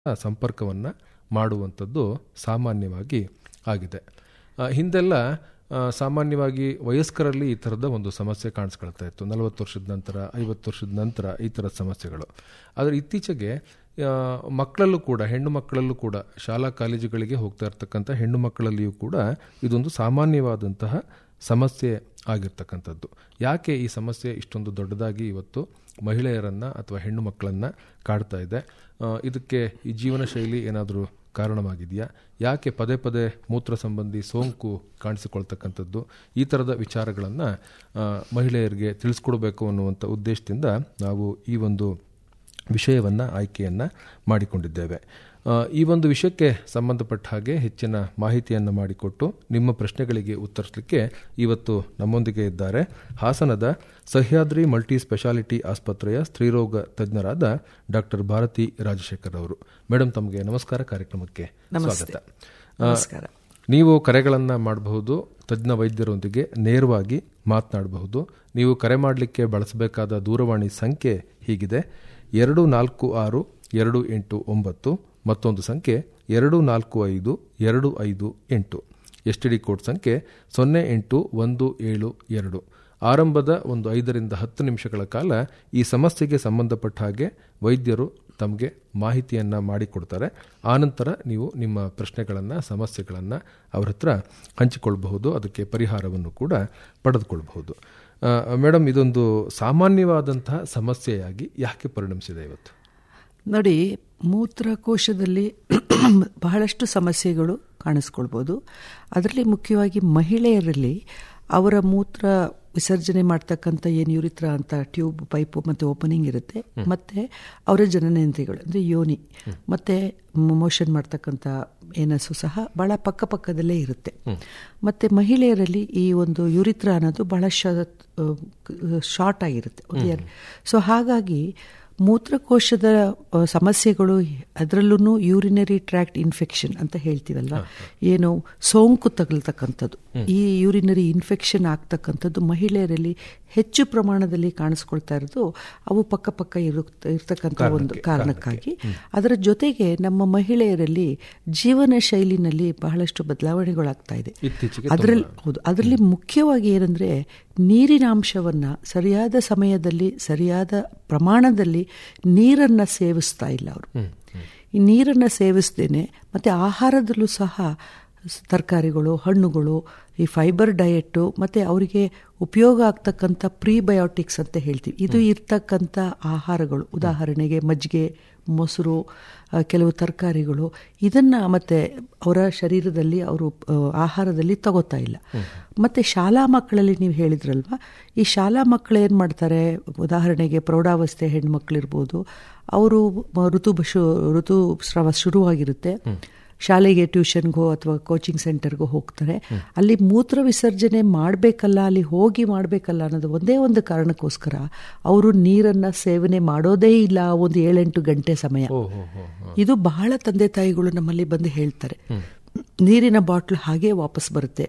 ಸಂಪರ್ಕವನ್ನು ಮಾಡುವಂಥದ್ದು ಸಾಮಾನ್ಯವಾಗಿ ಆಗಿದೆ ಆ, ಹಿಂದೆಲ್ಲ ಆ, ಸಾಮಾನ್ಯವಾಗಿ ವಯಸ್ಕರಲ್ಲಿ ಈ ಥರದ ಒಂದು ಸಮಸ್ಯೆ ಕಾಣಿಸ್ಕೊಳ್ತಾ ಇತ್ತು ನಲವತ್ತು ವರ್ಷದ ನಂತರ ಐವತ್ತು ವರ್ಷದ ನಂತರ ಈ ಥರದ ಸಮಸ್ಯೆಗಳು ಆದರೆ ಇತ್ತೀಚೆಗೆ ಆ, ಮಕ್ಕಳಲ್ಲೂ ಕೂಡ ಹೆಣ್ಣು ಮಕ್ಕಳಲ್ಲೂ ಕೂಡ ಶಾಲಾ ಕಾಲೇಜುಗಳಿಗೆ ಹೋಗ್ತಾ ಇರ್ತಕ್ಕಂಥ ಹೆಣ್ಣು ಮಕ್ಕಳಲ್ಲಿಯೂ ಕೂಡ ಇದೊಂದು ಸಾಮಾನ್ಯವಾದಂತಹ ಸಮಸ್ಯೆ ಆಗಿರ್ತಕ್ಕಂಥದ್ದು ಯಾಕೆ ಈ ಸಮಸ್ಯೆ ಇಷ್ಟೊಂದು ದೊಡ್ಡದಾಗಿ ಇವತ್ತು ಮಹಿಳೆಯರನ್ನು ಅಥವಾ ಹೆಣ್ಣು ಮಕ್ಕಳನ್ನು ಕಾಡ್ತಾ ಇದೆ ಆ, ಇದಕ್ಕೆ ಈ ಜೀವನ ಶೈಲಿ ಏನಾದರೂ ಕಾರಣವಾಗಿದೆಯಾ ಯಾಕೆ ಪದೇ ಪದೇ ಮೂತ್ರ ಸಂಬಂಧಿ ಸೋಂಕು ಕಾಣಿಸಿಕೊಳ್ತಕ್ಕಂಥದ್ದು ಈ ಥರದ ವಿಚಾರಗಳನ್ನು ಮಹಿಳೆಯರಿಗೆ ತಿಳಿಸ್ಕೊಡ್ಬೇಕು ಅನ್ನುವಂಥ ಉದ್ದೇಶದಿಂದ ನಾವು ಈ ಒಂದು ವಿಷಯವನ್ನು ಆಯ್ಕೆಯನ್ನು ಮಾಡಿಕೊಂಡಿದ್ದೇವೆ ಆ, ಈ ಒಂದು ವಿಷಯಕ್ಕೆ ಸಂಬಂಧಪಟ್ಟ ಹಾಗೆ ಹೆಚ್ಚಿನ ಮಾಹಿತಿಯನ್ನು ಮಾಡಿಕೊಟ್ಟು ನಿಮ್ಮ ಪ್ರಶ್ನೆಗಳಿಗೆ ಉತ್ತರಿಸಲಿಕ್ಕೆ ಇವತ್ತು ನಮ್ಮೊಂದಿಗೆ ಇದ್ದಾರೆ ಹಾಸನದ ಸಹ್ಯಾದ್ರಿ ಮಲ್ಟಿ ಸ್ಪೆಷಾಲಿಟಿ ಆಸ್ಪತ್ರೆಯ ಸ್ತ್ರೀರೋಗ ತಜ್ಞರಾದ ಡಾಕ್ಟರ್ ಭಾರತಿ ರಾಜಶೇಖರ್ ಅವರು ಮೇಡಮ್ ತಮಗೆ ನಮಸ್ಕಾರ ಕಾರ್ಯಕ್ರಮಕ್ಕೆ ಸ್ವಾಗತ ಆ, ನಮಸ್ಕಾರ ನೀವು ಕರೆಗಳನ್ನು ಮಾಡಬಹುದು ತಜ್ಞ ವೈದ್ಯರೊಂದಿಗೆ ನೇರವಾಗಿ ಮಾತನಾಡಬಹುದು ನೀವು ಕರೆ ಮಾಡಲಿಕ್ಕೆ ಬಳಸಬೇಕಾದ ದೂರವಾಣಿ ಸಂಖ್ಯೆ ಹೀಗಿದೆ ಎರಡು ನಾಲ್ಕು ಆರು ಎರಡು ಎಂಟು ಒಂಬತ್ತು ಮತ್ತೊಂದು ಸಂಖ್ಯೆ ಎರಡು ನಾಲ್ಕು ಐದು ಎರಡು ಐದು ಎಂಟು ಎಸ್ ಟಿ ಡಿ ಕೋಡ್ ಸಂಖ್ಯೆ ಸೊನ್ನೆ ಎಂಟು ಒಂದು ಏಳು ಎರಡು ಆರಂಭದ ಒಂದು ಐದರಿಂದ ಹತ್ತು ನಿಮಿಷಗಳ ಕಾಲ ಈ ಸಮಸ್ಯೆಗೆ ಸಂಬಂಧಪಟ್ಟ ಹಾಗೆ ವೈದ್ಯರು ತಮಗೆ ಮಾಹಿತಿಯನ್ನು ಮಾಡಿಕೊಡ್ತಾರೆ ಆನಂತರ ನೀವು ನಿಮ್ಮ ಪ್ರಶ್ನೆಗಳನ್ನು ಸಮಸ್ಯೆಗಳನ್ನು ಅವರ ಹತ್ರ ಹಂಚಿಕೊಳ್ಬಹುದು ಅದಕ್ಕೆ ಪರಿಹಾರವನ್ನು ಕೂಡ ಪಡೆದುಕೊಳ್ಬಹುದು ಆ, ಮೇಡಮ್ ಇದೊಂದು ಸಾಮಾನ್ಯವಾದಂತಹ ಸಮಸ್ಯೆಯಾಗಿ ಯಾಕೆ ಪರಿಣಮಿಸಿದೆ ಇವತ್ತು ನೋಡಿ ಮೂತ್ರಕೋಶದಲ್ಲಿ ಬಹಳಷ್ಟು ಸಮಸ್ಯೆಗಳು ಕಾಣಿಸ್ಕೊಳ್ಬೋದು ಅದರಲ್ಲಿ ಮುಖ್ಯವಾಗಿ ಮಹಿಳೆಯರಲ್ಲಿ ಅವರ ಮೂತ್ರ ವಿಸರ್ಜನೆ ಮಾಡ್ತಕ್ಕಂಥ ಏನು ಯುರಿತ್ರ ಅಂತ ಟ್ಯೂಬ್ ಪೈಪು ಮತ್ತು ಓಪನಿಂಗ್ ಇರುತ್ತೆ ಮತ್ತೆ ಅವರ ಜನನೇಂದ್ರಿಯಗಳು ಅಂದರೆ ಯೋನಿ ಮತ್ತೆ ಮೋಷನ್ ಮಾಡ್ತಕ್ಕಂಥ ಏನಸ್ಸು ಸಹ ಬಹಳ ಪಕ್ಕ ಪಕ್ಕದಲ್ಲೇ ಇರುತ್ತೆ ಮತ್ತೆ ಮಹಿಳೆಯರಲ್ಲಿ ಈ ಒಂದು ಯುರಿತ್ರ ಅನ್ನೋದು ಬಹಳ ಶಾರ್ಟ್ ಆಗಿರುತ್ತೆ ಸೊ ಹಾಗಾಗಿ ಮೂತ್ರಕೋಶದ ಆ, ಸಮಸ್ಯೆಗಳು ಅದರಲ್ಲೂ ಯೂರಿನರಿ ಟ್ರ್ಯಾಕ್ಟ್ ಇನ್ಫೆಕ್ಷನ್ ಅಂತ ಹೇಳ್ತೀವಲ್ವಾ ಏನು ಸೋಂಕು ತಗಲ್ತಕ್ಕಂಥದ್ದು ಈ ಯೂರಿನರಿ ಇನ್ಫೆಕ್ಷನ್ ಆಗ್ತಕ್ಕಂಥದ್ದು ಮಹಿಳೆಯರಲ್ಲಿ ಹೆಚ್ಚು ಪ್ರಮಾಣದಲ್ಲಿ ಕಾಣಿಸ್ಕೊಳ್ತಾ ಇರೋದು ಅವು ಪಕ್ಕ ಪಕ್ಕ ಇರುತ್ತ ಇರ್ತಕ್ಕಂಥ ಒಂದು ಕಾರಣಕ್ಕಾಗಿ ಅದರ ಜೊತೆಗೆ ನಮ್ಮ ಮಹಿಳೆಯರಲ್ಲಿ ಜೀವನ ಶೈಲಿನಲ್ಲಿ ಬಹಳಷ್ಟು ಬದಲಾವಣೆಗಳಾಗ್ತಾ ಇದೆ ಇತ್ತೀಚೆಗೆ ಅದರಲ್ಲಿ ಹೌದು ಅದರಲ್ಲಿ ಮುಖ್ಯವಾಗಿ ಏನಂದ್ರೆ ನೀರಿನ ಅಂಶವನ್ನ ಸರಿಯಾದ ಸಮಯದಲ್ಲಿ ಸರಿಯಾದ ಪ್ರಮಾಣದಲ್ಲಿ ನೀರನ್ನ ಸೇವಿಸ್ತಾ ಇಲ್ಲ ಅವರು ಈ ನೀರನ್ನ ಸೇವಿಸ್ದೇನೆ ಮತ್ತೆ ಆಹಾರದಲ್ಲೂ ಸಹ ಸ್- ತರಕಾರಿಗಳು ಹಣ್ಣುಗಳು ಈ ಫೈಬರ್ ಡಯೆಟ್ಟು ಮತ್ತೆ ಅವರಿಗೆ ಉಪಯೋಗ ಆಗ್ತಕ್ಕಂಥ ಪ್ರೀಬಯೋಟಿಕ್ಸ್ ಅಂತ ಹೇಳ್ತೀವಿ ಇದು ಇರ್ತಕ್ಕಂಥ ಆಹಾರಗಳು ಉದಾಹರಣೆಗೆ ಮಜ್ಜಿಗೆ ಮೊಸರು ಆ, ಕೆಲವು ತರಕಾರಿಗಳು ಇದನ್ನ ಮತ್ತೆ ಅವರ ಶರೀರದಲ್ಲಿ ಅವರು ಆ, ಆಹಾರದಲ್ಲಿ ತಗೋತಾ ಇಲ್ಲ ಮತ್ತೆ ಶಾಲಾ ಮಕ್ಕಳಲ್ಲಿ ನೀವು ಹೇಳಿದ್ರಲ್ವಾ ಈ ಶಾಲಾ ಮಕ್ಕಳು ಏನು ಮಾಡ್ತಾರೆ ಉದಾಹರಣೆಗೆ ಪ್ರೌಢಾವಸ್ಥೆ ಹೆಣ್ಮಕ್ಳಿರ್ಬೋದು ಅವರು ಋತು ಬಶು ಋತುಸ್ರಾವ ಶುರುವಾಗಿರುತ್ತೆ ಶಾಲೆಗೆ ಟ್ಯೂಷನ್ಗೋ ಅಥವಾ ಕೋಚಿಂಗ್ ಸೆಂಟರ್ಗೋ ಹೋಗ್ತಾರೆ ಅಲ್ಲಿ ಮೂತ್ರ ವಿಸರ್ಜನೆ ಮಾಡಬೇಕಲ್ಲ ಅಲ್ಲಿ ಹೋಗಿ ಮಾಡಬೇಕಲ್ಲ ಅನ್ನೋದು ಒಂದೇ ಒಂದು ಕಾರಣಕ್ಕೋಸ್ಕರ ಅವರು ನೀರನ್ನ ಸೇವನೆ ಮಾಡೋದೇ ಇಲ್ಲ ಒಂದು ಏಳೆಂಟು ಗಂಟೆ ಸಮಯ ಓ ಹೋ ಹೋ ಹೋ. ಇದು ಬಹಳ ತಂದೆ ತಾಯಿಗಳು ನಮ್ಮಲ್ಲಿ ಬಂದು ಹೇಳ್ತಾರೆ ನೀರಿನ ಬಾಟ್ಲ್ ಹಾಗೆ ವಾಪಸ್ ಬರುತ್ತೆ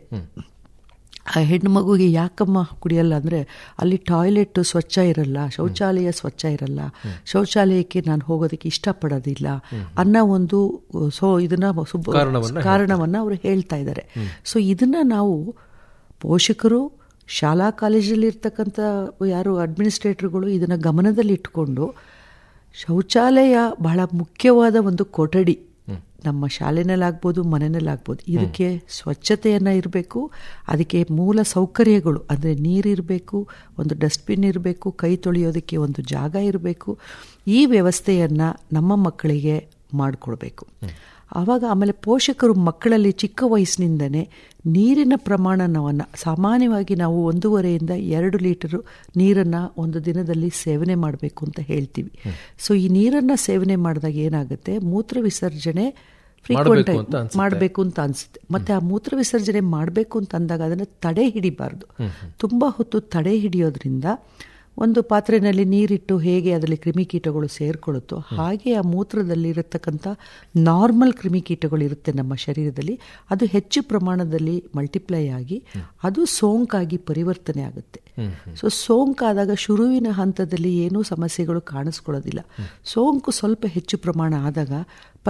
ಆ ಹೆಣ್ಣು ಮಗುಗೆ ಯಾಕಮ್ಮ ಕುಡಿಯಲ್ಲ ಅಂದ್ರೆ ಅಲ್ಲಿ ಟಾಯ್ಲೆಟ್ ಸ್ವಚ್ಛ ಇರಲ್ಲ ಶೌಚಾಲಯ ಸ್ವಚ್ಛ ಇರಲ್ಲ ಶೌಚಾಲಯಕ್ಕೆ ನಾನು ಹೋಗೋದಕ್ಕೆ ಇಷ್ಟಪಡೋದಿಲ್ಲ ಅನ್ನೋ ಒಂದು ಸೊ ಇದನ್ನ ಸುಬ್ಬ- ಕಾರಣವನ್ನ ಕಾರಣವನ್ನ ಅವರು ಹೇಳ್ತಾ ಇದ್ದಾರೆ ಸೊ ಇದನ್ನ ನಾವು ಪೋಷಕರು ಶಾಲಾ ಕಾಲೇಜಲ್ಲಿ ಇರ್ತಕ್ಕಂಥ ಯಾರು ಅಡ್ಮಿನಿಸ್ಟ್ರೇಟರ್ಗಳು ಇದನ್ನ ಗಮನದಲ್ಲಿ ಇಟ್ಕೊಂಡು ಶೌಚಾಲಯ ಬಹಳ ಮುಖ್ಯವಾದ ಒಂದು ಕೊಠಡಿ ನಮ್ಮ ಶಾಲೆನಲ್ಲಾಗ್ಬೋದು ಮನೆಯಲ್ಲಾಗ್ಬೋದು ಇದಕ್ಕೆ ಸ್ವಚ್ಛತೆಯನ್ನ ಇರಬೇಕು ಅದಕ್ಕೆ ಮೂಲ ಸೌಕರ್ಯಗಳು ಅಂದರೆ ನೀರಿರಬೇಕು ಒಂದು ಡಸ್ಟ್ಬಿನ್ ಇರಬೇಕು ಕೈ ತೊಳೆಯೋದಕ್ಕೆ ಒಂದು ಜಾಗ ಇರಬೇಕು ಈ ವ್ಯವಸ್ಥೆಯನ್ನ ನಮ್ಮ ಮಕ್ಕಳಿಗೆ ಮಾಡಿಕೊಡ್ಬೇಕು ಆವಾಗ ಆಮೇಲೆ ಪೋಷಕರು ಮಕ್ಕಳಲ್ಲಿ ಚಿಕ್ಕ ವಯಸ್ಸಿನಿಂದನೇ ನೀರಿನ ಪ್ರಮಾಣವನ್ನು ಸಾಮಾನ್ಯವಾಗಿ ನಾವು ಒಂದೂವರೆಯಿಂದ ಎರಡು ಲೀಟರು ನೀರನ್ನು ಒಂದು ದಿನದಲ್ಲಿ ಸೇವನೆ ಮಾಡಬೇಕು ಅಂತ ಹೇಳ್ತೀವಿ ಸೊ ಈ ನೀರನ್ನು ಸೇವನೆ ಮಾಡಿದಾಗ ಏನಾಗುತ್ತೆ ಮೂತ್ರ ವಿಸರ್ಜನೆ ಫ್ರೀಕ್ವೆಂಟ್ ಮಾಡ್ಬೇಕು ಅಂತ ಅನ್ಸುತ್ತೆ. ಮಾಡಬೇಕು ಅಂತ ಅನ್ಸುತ್ತೆ ಮತ್ತೆ ಆ ಮೂತ್ರ ವಿಸರ್ಜನೆ ಮಾಡಬೇಕು ಅಂತ ಅಂದಾಗ ಅದನ್ನು ತಡೆ ಹಿಡಿಬಾರ್ದು ತುಂಬಾ ಹೊತ್ತು ತಡೆ ಹಿಡಿಯೋದ್ರಿಂದ ಒಂದು ಪಾತ್ರೆಯಲ್ಲಿ ನೀರಿಟ್ಟು ಹೇಗೆ ಅದರಲ್ಲಿ ಕ್ರಿಮಿಕೀಟಗಳು ಸೇರ್ಕೊಳ್ಳುತ್ತೋ ಹಾಗೆ ಆ ಮೂತ್ರದಲ್ಲಿ ಇರತಕ್ಕಂಥ ನಾರ್ಮಲ್ ಕ್ರಿಮಿಕೀಟಗಳು ಇರುತ್ತೆ ನಮ್ಮ ಶರೀರದಲ್ಲಿ ಅದು ಹೆಚ್ಚು ಪ್ರಮಾಣದಲ್ಲಿ ಮಲ್ಟಿಪ್ಲೈ ಆಗಿ ಅದು ಸೋಂಕಾಗಿ ಪರಿವರ್ತನೆ ಆಗುತ್ತೆ ಸೊ ಸೋಂಕಾದಾಗ ಶುರುವಿನ ಹಂತದಲ್ಲಿ ಏನೂ ಸಮಸ್ಯೆಗಳು ಕಾಣಿಸ್ಕೊಳ್ಳೋದಿಲ್ಲ ಸೋಂಕು ಸ್ವಲ್ಪ ಹೆಚ್ಚು ಪ್ರಮಾಣ ಆದಾಗ